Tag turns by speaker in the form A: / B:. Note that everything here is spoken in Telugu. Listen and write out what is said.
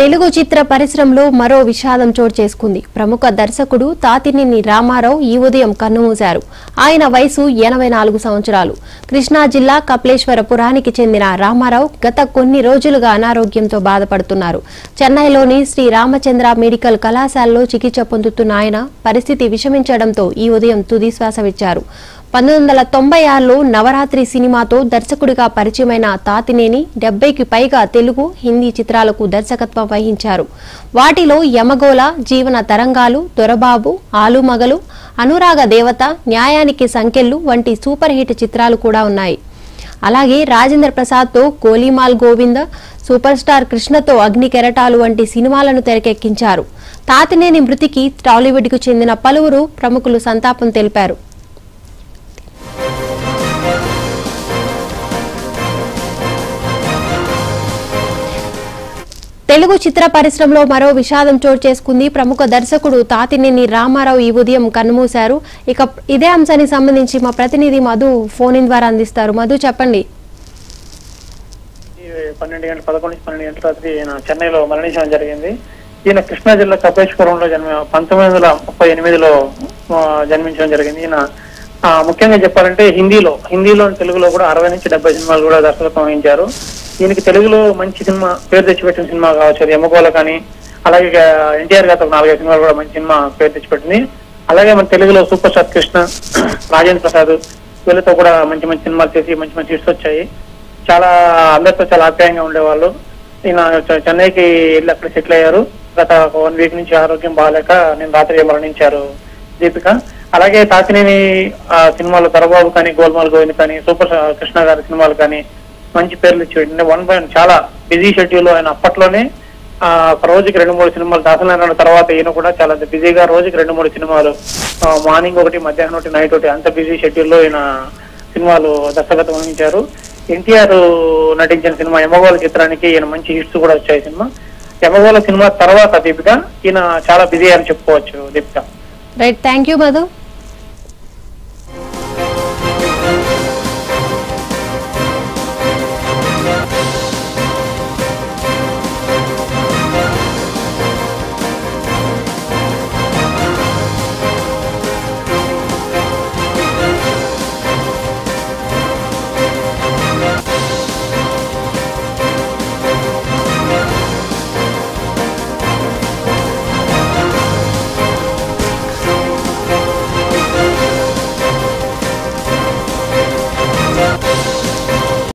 A: తెలుగు చిత్ర పరిశ్రమలో మరో విషాదం చోటు చేసుకుంది ప్రముఖ దర్శకుడు తాతినేని రామారావు ఈ ఉదయం కన్నుమూశారు ఆయన వయసు ఎనభై నాలుగు సంవత్సరాలు కృష్ణా జిల్లా కపిలేశ్వరపురానికి చెందిన రామారావు గత కొన్ని రోజులుగా అనారోగ్యంతో బాధపడుతున్నారు చెన్నైలోని శ్రీ రామచంద్ర మెడికల్ కళాశాలలో చికిత్స పొందుతున్న ఆయన పరిస్థితి విషమించడంతో ఈ ఉదయం తుది శ్వాస విచ్చారు పంతొమ్మిది వందల తొంభై ఆరులో నవరాత్రి సినిమాతో దర్శకుడిగా పరిచయమైన తాతినేని డెబ్బైకి పైగా తెలుగు హిందీ చిత్రాలకు దర్శకత్వం వహించారు వాటిలో యమగోళ జీవన తరంగాలు దొరబాబు ఆలుమగలు అనురాగ దేవత న్యాయానికి సంకెళ్ళు వంటి సూపర్ హిట్ చిత్రాలు కూడా ఉన్నాయి అలాగే రాజేంద్ర ప్రసాద్తో గోలీమాల్ గోవింద సూపర్ స్టార్ కృష్ణతో అగ్ని కెరటాలు వంటి సినిమాలను తెరకెక్కించారు తాతినేని మృతికి టాలీవుడ్కు చెందిన పలువురు ప్రముఖులు సంతాపం తెలిపారు తెలుగు చిత్ర పరిశ్రమలో మరో విషాదం చోటు చేసుకుంది ప్రముఖ దర్శకుడు తాతినేని రామారావు ఈ ఉదయం కన్నుమూశారు ఇక ఇదే అంశానికి సంబంధించి మా ప్రతినిధి మధు ఫోన్ ఇన్ ద్వారా అందిస్తారు మధు చెప్పండి
B: ఈ పన్నెండు గంటల పదకొండు నుంచి పన్నెండు గంటల రాత్రి ఈయన చెన్నైలో మరణించడం జరిగింది ఈయన కృష్ణా జిల్లా కపేశ్వరంలో జన్మ పంతొమ్మిది వందల ముప్పై ఎనిమిదిలో ఆ, జన్మించడం జరిగింది ఈయన ఆ, ముఖ్యంగా చెప్పాలంటే హిందీలో హిందీలో తెలుగులో కూడా అరవై నుంచి డెబ్బై సినిమాలు కూడా దర్శకత్వం వహించారు ఈయనకి తెలుగులో మంచి సినిమా పేరు తెచ్చిపెట్టిన సినిమా కావచ్చు అది ఎమ్మగోళ కానీ అలాగే ఎన్టీఆర్ గారితో ఒక నాలుగైదు సినిమాలు కూడా మంచి సినిమా పేరు తెచ్చిపెట్టింది అలాగే మన తెలుగులో సూపర్ స్టార్ కృష్ణ రాజేంద్ర ప్రసాద్ వీళ్ళతో కూడా మంచి మంచి సినిమాలు చేసి మంచి మంచి హిట్స్ వచ్చాయి చాలా అందరితో చాలా ఆప్యాయంగా ఉండేవాళ్ళు ఈయన చె- చెన్నైకి వెళ్ళి అక్కడ సెటిల్ అయ్యారు గత వన్ వీక్ నుంచి ఆరోగ్యం బాగాలేక నేను రాత్రి మరణించారు దీపిక అలాగే తాకినేని ఆ సినిమాలు తరబాబు కానీ గోల్మాల్ గోవింద్ కానీ సూపర్ స్టార్ కృష్ణ గారి సినిమాలు కానీ మంచి పేర్లు ఇచ్చి వన్ బై చాలా బిజీ షెడ్యూల్ ఆయన అప్పట్లోనే ఆ, ఒక రోజుకి రెండు మూడు సినిమాలు దాసనారాయణ తర్వాత ఈయన కూడా చాలా బిజీగా రోజుకి రెండు మూడు సినిమాలు ఆ, మార్నింగ్ ఒకటి మధ్యాహ్నం ఒకటి నైట్ ఒకటి అంత బిజీ షెడ్యూల్లో ఈయన సినిమాలు దర్శకత్వం వహించారు ఎన్టీఆర్ నటించిన సినిమా యమగోళ చిత్రానికి ఈయన మంచి హిట్స్ కూడా వచ్చాయి సినిమా యమగోళ సినిమా తర్వాత దీపిక ఈయన చాలా బిజీ అని చెప్పుకోవచ్చు Deepika
A: right thank you Madhu